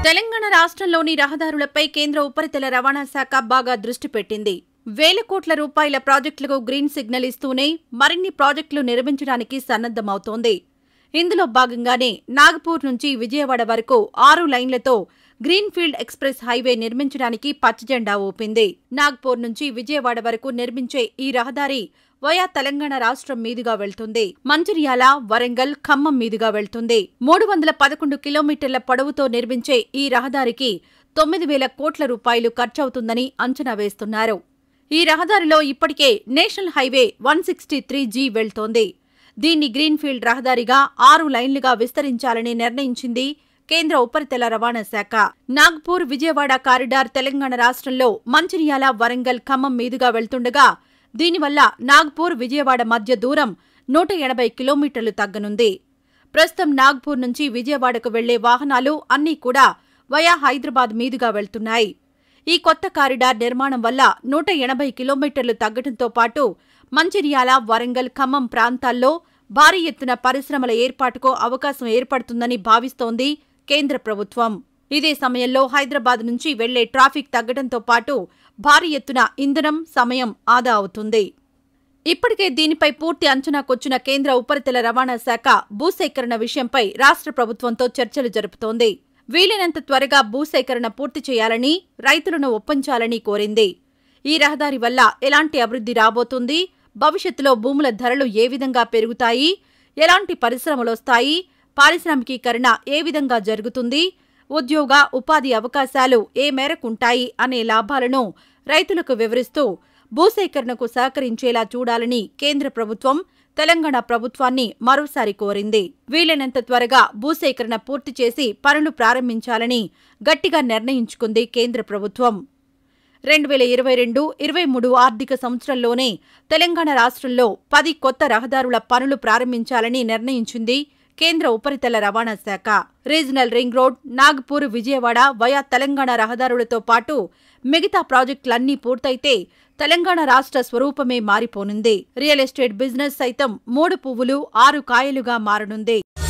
తెలంగాణ రాష్ట్రంలోని రహదారులపై కేంద్ర ఉపరితల రవాణా శాఖ బాగా దృష్టి పెట్టింది వేల కోట్ల రూపాయల ప్రాజెక్టులకు గ్రీన్ సిగ్నల్ ఇస్తూనే మరిన్ని ప్రాజెక్టులు నిర్మించడానికి సన్నద్దమవుతోంది ఇందులో భాగంగానే నాగపూర్ నుంచి విజయవాడ వరకు ఆరు లైన్లతో గ్రీన్ఫీల్డ్ ఎక్స్ప్రెస్ హైవే నిర్మించడానికి పచ్చజెండా ఊపింది నాగ్పూర్ నుంచి విజయవాడ వరకు నిర్మించే ఈ రహదారి వయా తెలంగాణ రాష్ట్రం మీదుగా వెళ్తుంది మంచిర్యాల వరంగల్ ఖమ్మం మీదుగా వెళ్తుంది మూడు వందల పదకొండు కిలోమీటర్ల పొడవుతో నిర్మించే ఈ రహదారికి తొమ్మిది వేల కోట్ల రూపాయలు ఖర్చవుతుందని అంచనా వేస్తున్నారు ఈ రహదారిలో ఇప్పటికే national highway one sixty three G వెళ్తోంది దీన్ని గ్రీన్ఫీల్డ్ రహదారిగా ఆరు లైన్లుగా విస్తరించాలని నిర్ణయించింది కేంద్ర ఉపరితల రవాణా శాఖ నాగ్పూర్ విజయవాడ కారిడార్ తెలంగాణ రాష్ట్రంలో మంచిర్యాల వరంగల్ ఖమ్మం మీదుగా వెళ్తుండగా దీనివల్ల నాగ్పూర్ విజయవాడ మధ్య దూరం నూట ఎనభై కిలోమీటర్లు తగ్గనుంది ప్రస్తుతం నాగ్పూర్ నుంచి విజయవాడకు వెళ్లే వాహనాలు అన్నీ కూడా వయా హైదరాబాద్ మీదుగా వెళ్తున్నాయి ఈ కొత్త కారిడార్ నిర్మాణం వల్ల నూట ఎనభై కిలోమీటర్లు తగ్గడంతో పాటు మంచిర్యాల వరంగల్ ఖమ్మం ప్రాంతాల్లో భారీ ఎత్తున పరిశ్రమల ఏర్పాటుకు అవకాశం ఏర్పడుతుందని భావిస్తోంది కేంద్ర ప్రభుత్వం ఇదే సమయంలో హైదరాబాద్ నుంచి వెళ్లే ట్రాఫిక్ తగ్గడంతో పాటు భారీ ఎత్తున ఇంధనం సమయం ఆదా అవుతుంది ఇప్పటికే దీనిపై పూర్తి అంచనాకొచ్చిన కేంద్ర ఉపరితల రవాణా శాఖ భూసేకరణ విషయంపై రాష్ట్ర ప్రభుత్వంతో చర్చలు జరుపుతోంది వీలైనంత త్వరగా భూసేకరణ పూర్తి చేయాలని రైతులను ఒప్పించాలని కోరింది ఈ రహదారి వల్ల ఎలాంటి అభివృద్ధి రాబోతుంది భవిష్యత్తులో భూముల ధరలు ఏ విధంగా పెరుగుతాయి ఎలాంటి పరిశ్రమలొస్తాయి పారిశ్రామికీకరణ ఏ విధంగా జరుగుతుంది ఉద్యోగ ఉపాధి అవకాశాలు ఏ మేరకుంటాయి అనే లాభాలను రైతులకు వివరిస్తూ భూసేకరణకు సహకరించేలా చూడాలని కేంద్ర ప్రభుత్వం తెలంగాణ ప్రభుత్వాన్ని మరోసారి కోరింది వీలైనంత త్వరగా భూసేకరణ పూర్తి చేసి పనులు ప్రారంభించాలని గట్టిగా నిర్ణయించుకుంది కేంద్ర ప్రభుత్వం రెండు వేల ఇరవై రెండు ఇరవై మూడు ఆర్థిక సంవత్సరంలోనే తెలంగాణ రాష్ట్రంలో పది కొత్త రహదారుల పనులు ప్రారంభించాలని నిర్ణయించింది కేంద్ర ఉపరితల రవాణా శాఖ regional ring road Nagpur Vijayawada via Telangana రహదారులతో పాటు మిగతా ప్రాజెక్టులన్నీ పూర్తయితే తెలంగాణ రాష్ట్ర స్వరూపమే మారిపోనుంది రియల్ ఎస్టేట్ బిజినెస్ సైతం మూడు పువ్వులు ఆరు కాయలుగా మారనుంది